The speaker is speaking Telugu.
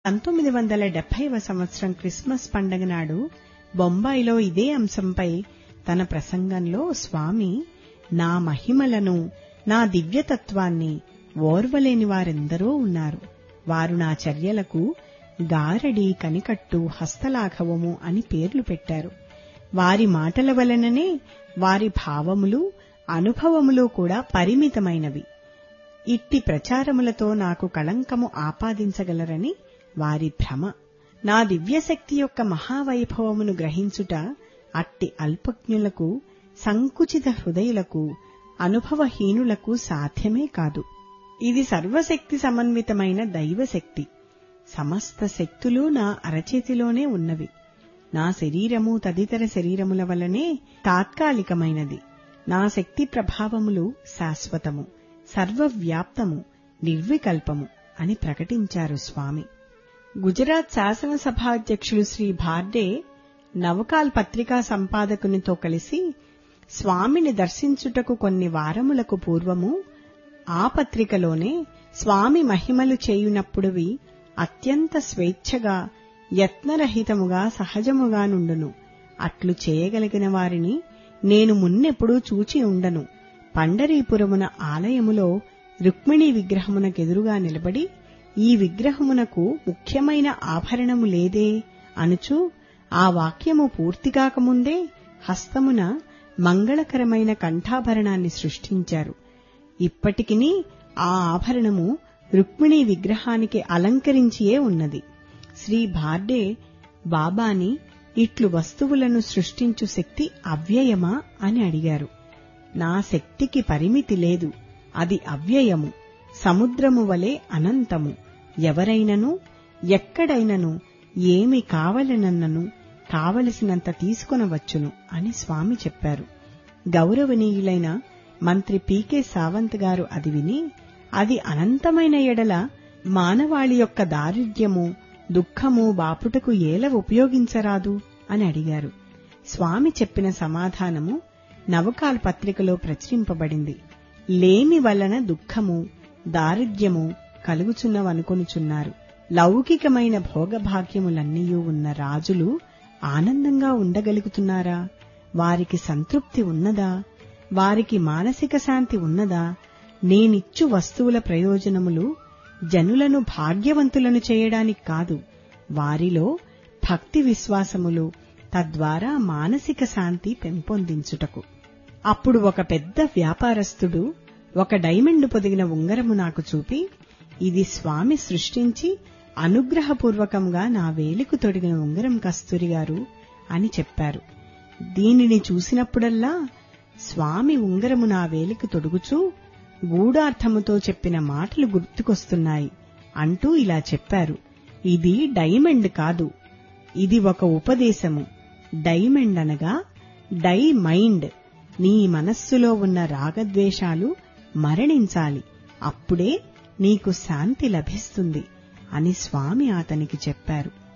పంతొమ్మిది వందల డెబ్బైవ సంవత్సరం క్రిస్మస్ పండగ నాడు బొంబాయిలో ఇదే అంశంపై తన ప్రసంగంలో స్వామి నా మహిమలను నా దివ్యతత్వాన్ని ఓర్వలేని వారెందరో ఉన్నారు వారు నా చర్యలకు గారడి కనికట్టు హస్తలాఘవము అని పేర్లు పెట్టారు వారి మాటల వలననే వారి భావములు అనుభవములు కూడా పరిమితమైనవి ఇట్టి ప్రచారములతో నాకు కళంకము ఆపాదించగలరని వారి భ్రమ నా దివ్యశక్తి యొక్క మహావైభవమును గ్రహించుట అట్టి అల్పజ్ఞులకు సంకుచిత హృదయులకు అనుభవహీనులకు సాధ్యమే కాదు ఇది సర్వశక్తి సమన్వితమైన దైవశక్తి సమస్త శక్తులు నా అరచేతిలోనే ఉన్నవి నా శరీరము తదితర శరీరముల వలనే తాత్కాలికమైనది నా శక్తి ప్రభావములు శాశ్వతము సర్వవ్యాప్తము నిర్వికల్పము అని ప్రకటించారు స్వామి గుజరాత్ శాసనసభాధ్యక్షులు శ్రీ భార్డే నవకాల్ పత్రికా సంపాదకునితో కలిసి స్వామిని దర్శించుటకు కొన్ని వారములకు పూర్వము ఆ పత్రికలోనే స్వామి మహిమలు చేయునప్పుడువి అత్యంత స్వేచ్ఛగా యత్నరహితముగా సహజముగా నుండును అట్లు చేయగలిగిన వారిని నేను మున్నెప్పుడూ చూచి ఉండను పండరీపురమున ఆలయములో రుక్మిణీ విగ్రహమునకెదురుగా నిలబడి ఈ విగ్రహమునకు ముఖ్యమైన ఆభరణము లేదే అనుచు ఆ వాక్యము పూర్తికాకముందే హస్తమున మంగళకరమైన కంఠాభరణాన్ని సృష్టించారు ఇప్పటికిని ఆ ఆభరణము రుక్మిణీ విగ్రహానికి అలంకరించియే ఉన్నది శ్రీ భార్డే బాబాని ఇట్లు వస్తువులను సృష్టించు శక్తి అవ్యయమా అని అడిగారు నా శక్తికి పరిమితి లేదు అది అవ్యయము సముద్రము వలె అనంతము ఎవరైనను ఎక్కడైనను ఏమి కావలనన్నను కావలసినంత తీసుకొనవచ్చును అని స్వామి చెప్పారు గౌరవనీయులైన మంత్రి పీకే సావంత్ గారు అది విని అది అనంతమైన ఎడల మానవాళి యొక్క దారిద్ర్యము దుఃఖము బాపుటకు ఏల ఉపయోగించరాదు అని అడిగారు స్వామి చెప్పిన సమాధానము నవకాల్ పత్రికలో ప్రచురింపబడింది లేమి వలన దుఃఖము దారిద్ర్యము కలుగుచున్నవనుకొనుచున్నారు లౌకికమైన భోగభాగ్యములన్నీయూ ఉన్న రాజులు ఆనందంగా ఉండగలుగుతున్నారా వారికి సంతృప్తి ఉన్నదా వారికి మానసిక శాంతి ఉన్నదా నేనిచ్చు వస్తువుల ప్రయోజనములు జనులను భాగ్యవంతులను చేయడానికి కాదు వారిలో భక్తి విశ్వాసములు తద్వారా మానసిక శాంతి పెంపొందించుటకు అప్పుడు ఒక పెద్ద వ్యాపారస్తుడు ఒక డైమండ్ పొదిగిన ఉంగరము నాకు చూపి ఇది స్వామి సృష్టించి అనుగ్రహపూర్వకంగా నా వేలికు తొడిగిన ఉంగరం కస్తూరి గారు అని చెప్పారు దీనిని చూసినప్పుడల్లా స్వామి ఉంగరము నా వేలికి తొడుగుచూ గూఢార్థముతో చెప్పిన మాటలు గుర్తుకొస్తున్నాయి అంటూ ఇలా చెప్పారు ఇది డైమండ్ కాదు ఇది ఒక ఉపదేశము డైమండ్ అనగా డై మైండ్ నీ మనస్సులో ఉన్న రాగద్వేషాలు మరణించాలి అప్పుడే నీకు శాంతి లభిస్తుంది అని స్వామి అతనికి చెప్పారు